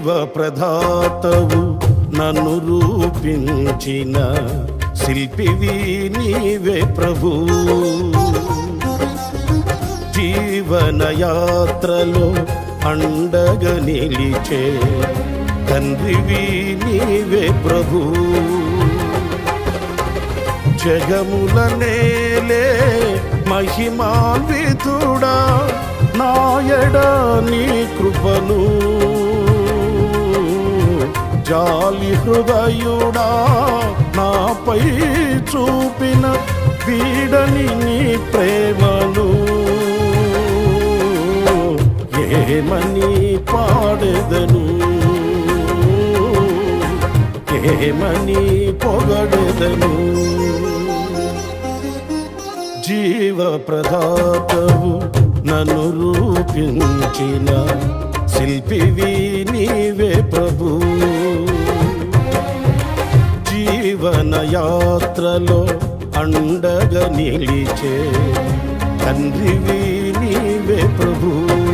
జీవ ప్రదాతవు నన్ను రూపించిన శిల్పివి నీవే ప్రభు జీవన యాత్రలో అండగా నిలిచే తండ్రివి నీవే ప్రభు జగముల నేలే మహిమాన్వితుడా నాయడ నీ కృపను జాలి హృదయుడా నాపై చూపిన వీడని నీ ప్రేమను ఏమని పాడెదను ఏమని పొగడెదను జీవ ప్రదాతవు నన్ను రూపించిన శిల్పివి నీవే ప్రభు జీవన యాత్రలో అండగా నిలిచే తండ్రివి నీవే ప్రభు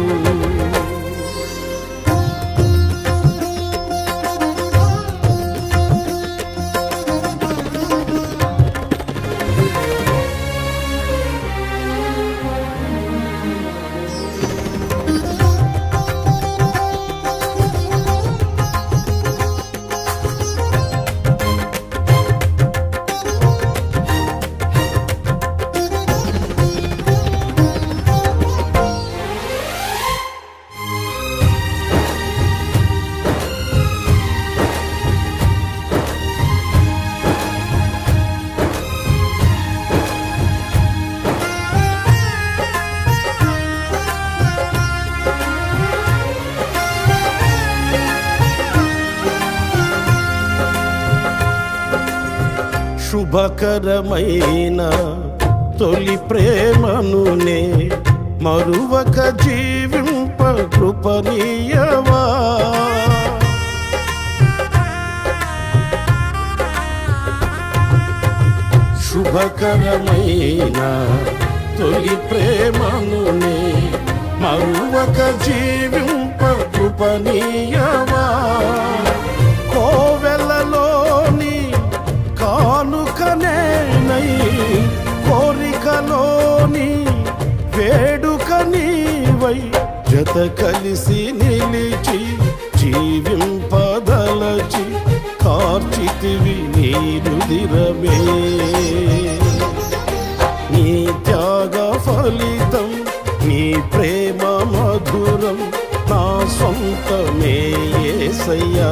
శుభకరమైన తొలి ప్రేమనునే మరువక జీవింప కృపనీయవా శుభకరమైన తొలి ప్రేమనునే మరువక జీవింప కృపనీయవా కోవెలలోని కానుకనేనై కోరికలోని వేడుక నీవై జత కలిసి నిలిచి జీవింపదలచి కార్చితివి నీ రుదిరమే నీ త్యాగ ఫలితం నీ ప్రేమ మధురం నా సొంతమే యేసయ్యా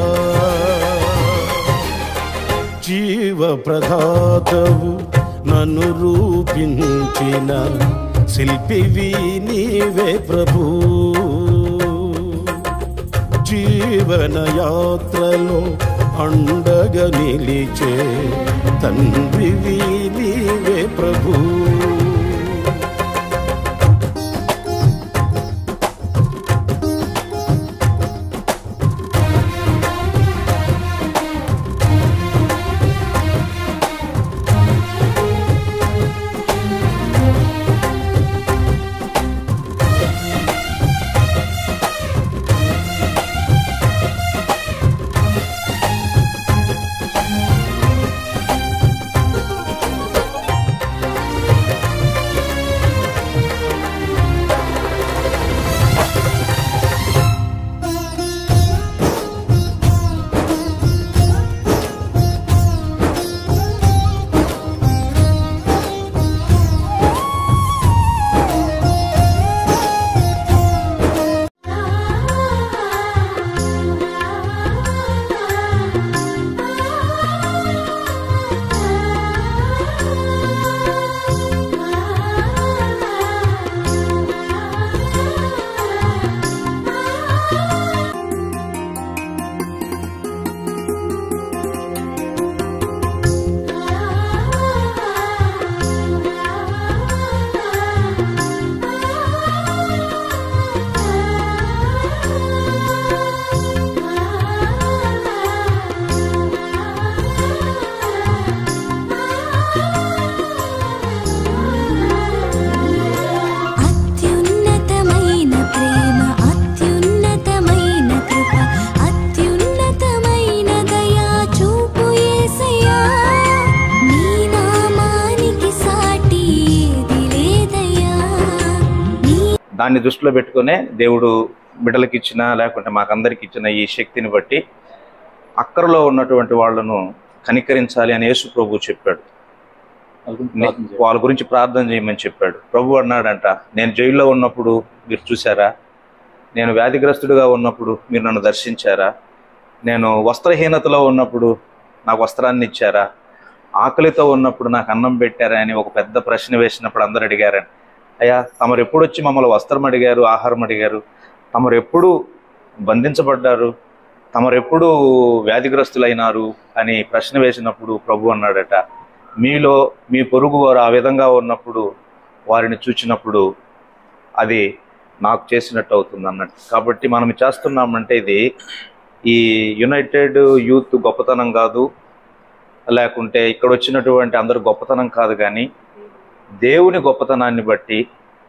జీవ ప్రదాతవు నన్ను రూపించిన శిల్పివి నీవే ప్రభు జీవన యాత్రలో అండగా నిలిచే తండ్రివి నీవే ప్రభు దాన్ని దృష్టిలో పెట్టుకునే దేవుడు బిడ్డలకి ఇచ్చిన లేకుంటే మాకందరికి ఇచ్చిన ఈ శక్తిని బట్టి అక్కరలో ఉన్నటువంటి వాళ్ళను కనికరించాలి అని యేసు ప్రభు చెప్పాడు నే- వాళ్ళ గురించి ప్రార్థన చేయమని చెప్పాడు ప్రభు అన్నాడంట నేను జైల్లో ఉన్నప్పుడు మీరు చూసారా నేను వ్యాధిగ్రస్తుడిగా ఉన్నప్పుడు మీరు నన్ను దర్శించారా నేను వస్త్రహీనతలో ఉన్నప్పుడు నాకు వస్త్రాన్ని ఇచ్చారా ఆకలితో ఉన్నప్పుడు నాకు అన్నం పెట్టారా అని ఒక పెద్ద ప్రశ్న వేసినప్పుడు అందరు అడిగారని అయ్యా తమరు ఎప్పుడు వచ్చి మమ్మల్ని వస్త్రం అడిగారు ఆహారం అడిగారు తమరు ఎప్పుడు బంధించబడ్డారు తమరు ఎప్పుడు వ్యాధిగ్రస్తులైనారు అని ప్రశ్న వేసినప్పుడు ప్రభు అన్నాడట మీలో మీ పొరుగు వారు ఆ విధంగా ఉన్నప్పుడు వారిని చూచినప్పుడు అది నాకు చేసినట్టు అవుతుంది అన్నట్టు కాబట్టి మనం చేస్తున్నామంటే ఇది ఈ యునైటెడ్ యూత్ గొప్పతనం కాదు లేకుంటే ఇక్కడ వచ్చినటువంటి అందరు గొప్పతనం కాదు కానీ దేవుని గొప్పతనాన్ని బట్టి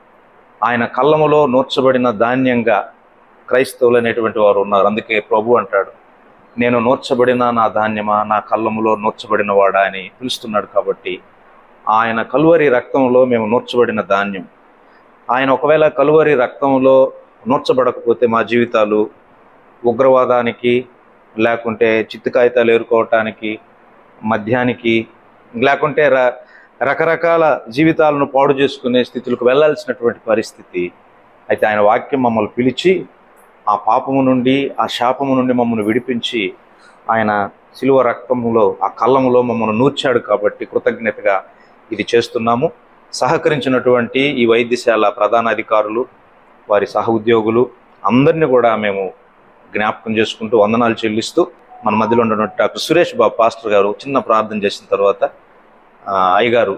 ఆయన కళ్ళములో నూర్చబడిన ధాన్యంగా క్రైస్తవులు అనేటువంటి వారు ఉన్నారు అందుకే ప్రభు అంటాడు నేను నూర్చబడిన నా ధాన్యమా నా కళ్ళములో నూర్చబడిన వాడా అని పిలుస్తున్నాడు కాబట్టి ఆయన కలువరి రక్తంలో మేము నూర్చబడిన ధాన్యం ఆయన ఒకవేళ కలువరి రక్తంలో నూర్చబడకపోతే మా జీవితాలు ఉగ్రవాదానికి లేకుంటే చిత్తు కాగితాలు ఏరుకోవటానికి మద్యానికి లేకుంటే ర రకరకాల జీవితాలను పాడు చేసుకునే స్థితులకు వెళ్ళాల్సినటువంటి పరిస్థితి అయితే ఆయన వాక్యం మమ్మల్ని పిలిచి ఆ పాపము నుండి ఆ శాపము నుండి మమ్మల్ని విడిపించి ఆయన శిలువ రక్తములో ఆ కళ్ళములో మమ్మల్ని నూర్చాడు కాబట్టి కృతజ్ఞతగా ఇది చేస్తున్నాము సహకరించినటువంటి ఈ వైద్యశాల ప్రధాన అధికారులు వారి సహ ఉద్యోగులు అందరినీ కూడా మేము జ్ఞాపకం చేసుకుంటూ వందనాలు చెల్లిస్తూ మన మధ్యలో ఉన్నటువంటి డాక్టర్ సురేష్ బాబు పాస్టర్ గారు చిన్న ప్రార్థన చేసిన తర్వాత ఆ, అయ్యగారు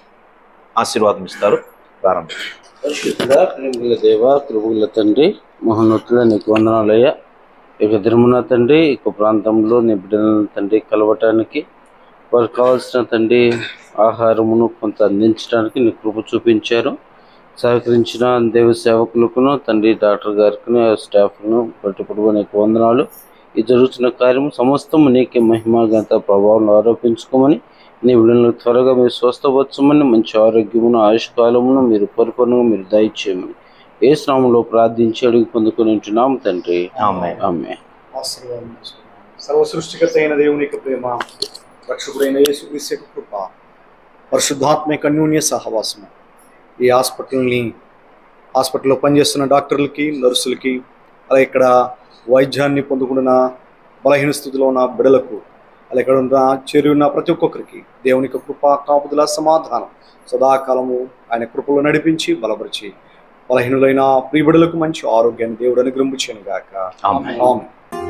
ఆశీర్వాదం ఇస్తారు ప్రారంభం పరిశుద్ధుడా ప్రేమగల దేవ కృపగల తండ్రి మహోన్నతుడ నీకు వందనాలయ్యా ఇక దిరుమున తండ్రి ఇక ప్రాంతంలో నీ బిడ్డలను తండ్రి కలవటానికి వారికి కావాల్సిన తండ్రి ఆహారమును కొంత అందించడానికి నీ కృప చూపించారు సహకరించిన దేవ సేవకులకును తండ్రి డాక్టర్ గారికి స్టాఫ్ను పట్టుకుడు నీకు వందనాలు ఈ జరుగుతున్న కార్యము సమస్తము నీకే మహిమ గంత ప్రభావం ఆరోపించుకోమని నీ బిడ్డలను త్వరగా మీరు స్వస్థపరచమని మంచి ఆరోగ్యమును ఆయుష్కాలమును మీరు పరిపూర్ణంగా మీరు దయచేయమని ఏ శ్రామంలో ప్రార్థించి అడిగి పొందుకొని ఉంటున్నాం తండ్రి ఆమేన్. ఆమె ఆశీర్వాదం చేసుకున్నాం. సర్వ సృష్టికర్త అయిన దేవుని యొక్క ప్రేమ రక్షకుడైన యేసుక్రీస్తు యొక్క కృప పరిశుద్ధాత్మ యొక్క అన్యోన్య సహవాసము ఈ హాస్పిటల్ని హాస్పిటల్లో పనిచేస్తున్న డాక్టర్లకి నర్సులకి అలా ఇక్కడ వైద్యాన్ని పొందుకున్న బలహీన స్థితిలో ఉన్న బిడలకు అలా ఇక్కడ ఉన్న చేరి ఉన్న ప్రతి ఒక్కొక్కరికి దేవుని యొక్క కృప కాపుదల సమాధానం సదాకాలము ఆయన కృపలో నడిపించి బలపరిచి బలహీనులైన ప్రియబిడలకు మంచి ఆరోగ్యాన్ని దేవుడు అనుగ్రహించను గాక ఆమేన్. ఆమెన్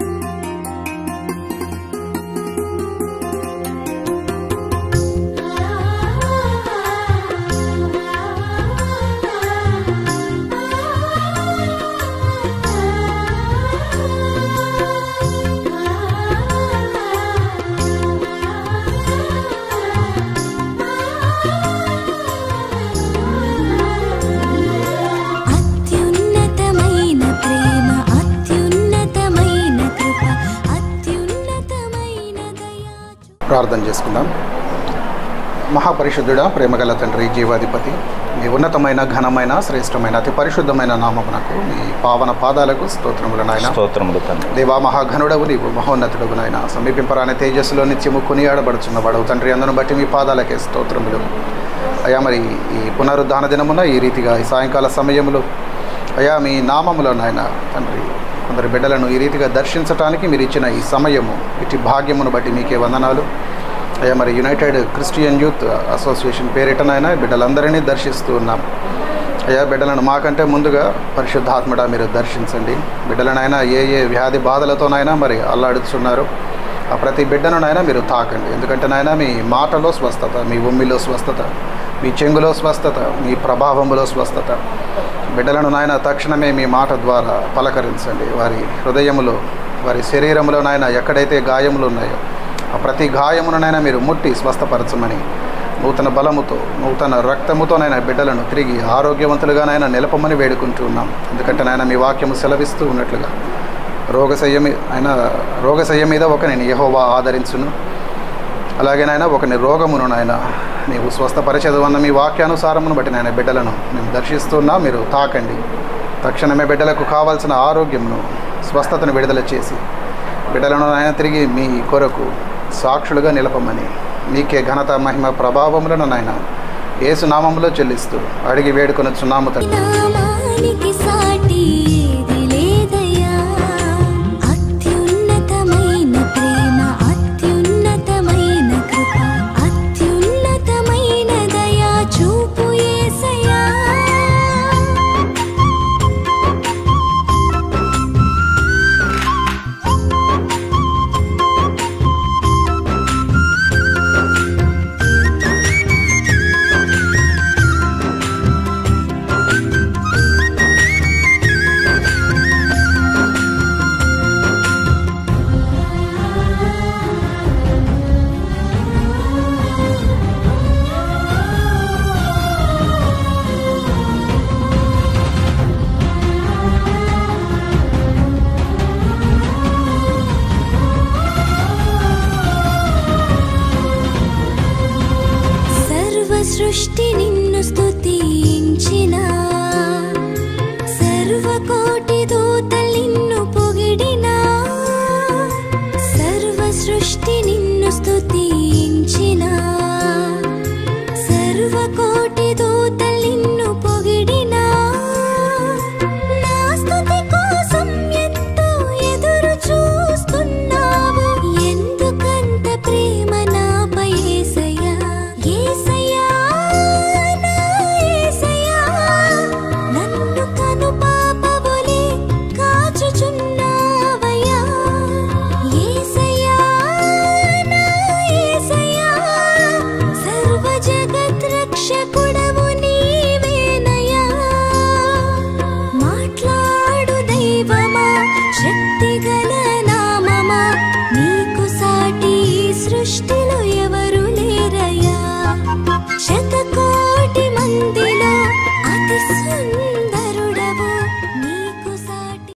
అత్యున్నతమైన ప్రేమ అత్యున్నతమైన కృప అత్యున్నతమైన దయా ప్రార్థన చేసుకుందాం మహాపరిశుద్ధుడా ప్రేమగల తండ్రి జీవాధిపతి మీ ఉన్నతమైన ఘనమైన శ్రేష్టమైన అతి పరిశుద్ధమైన నామమునకు మీ పావన పాదాలకు స్తోత్రములు నాయన స్తోత్రములు తండ్రి దేవా మహాఘనుడవు నీవు మహోన్నతుడవు నాయన సమీపింపరాని తేజస్సులో నిత్యము కొనియాడబడుచున్న వాడవు తండ్రి అందును బట్టి మీ పాదాలకే స్తోత్రములు అయ్యా మరి ఈ పునరుద్ధాన దినమున ఈ రీతిగా ఈ సాయంకాల సమయంలో అయ్యా మీ నామములో నాయన తండ్రి కొందరు బిడ్డలను ఈ రీతిగా దర్శించటానికి మీరు ఇచ్చిన ఈ సమయము ఇటు భాగ్యమును బట్టి మీకే వందనాలు అయ్యా మరి యునైటెడ్ క్రిస్టియన్ యూత్ అసోసియేషన్ పేరిటనైనా బిడ్డలందరినీ దర్శిస్తూ ఉన్నాం అయ్యా బిడ్డలను మాకంటే ముందుగా పరిశుద్ధాత్మడా మీరు దర్శించండి బిడ్డలనైనా ఏ ఏ వ్యాధి బాధలతోనైనా మరి అల్లాడుతున్నారు ఆ ప్రతి బిడ్డనునైనా మీరు తాకండి ఎందుకంటే నాయన మీ మాటలో స్వస్థత మీ ఉమ్మిలో స్వస్థత మీ చెంగులో స్వస్థత మీ ప్రభావములో స్వస్థత బిడ్డలను నాయన తక్షణమే మీ మాట ద్వారా పలకరించండి వారి హృదయములో వారి శరీరములో నాయన ఎక్కడైతే గాయములు ఉన్నాయో ఆ ప్రతి గాయముననైనా మీరు ముట్టి స్వస్థపరచమని నూతన బలముతో నూతన రక్తముతోనైనా బిడ్డలను తిరిగి ఆరోగ్యవంతులుగానైనా నిలపమని వేడుకుంటూ ఉన్నాం ఎందుకంటే నాయన మీ వాక్యము సెలవిస్తూ ఉన్నట్లుగా రోగశయ్య మీ ఆయన రోగశయ్య మీద ఒకని యెహోవా ఆదరించును అలాగే నాయన ఒకని రోగమును నాయన నీవు స్వస్థపరిచేది వల్ల మీ వాక్యానుసారమును బట్టి నాయన బిడ్డలను మేము దర్శిస్తున్నా మీరు తాకండి తక్షణమే బిడ్డలకు కావాల్సిన ఆరోగ్యంను స్వస్థతను విడుదల చేసి బిడ్డలను ఆయన తిరిగి మీ కొరకు సాక్షులుగా నిలపమని మీకే ఘనత మహిమ ప్రభావములను నాయన ఏసు నామములో చెల్లిస్తూ అడిగి వేడుకొని చున్నాము తండ్రి నామానికి సాటి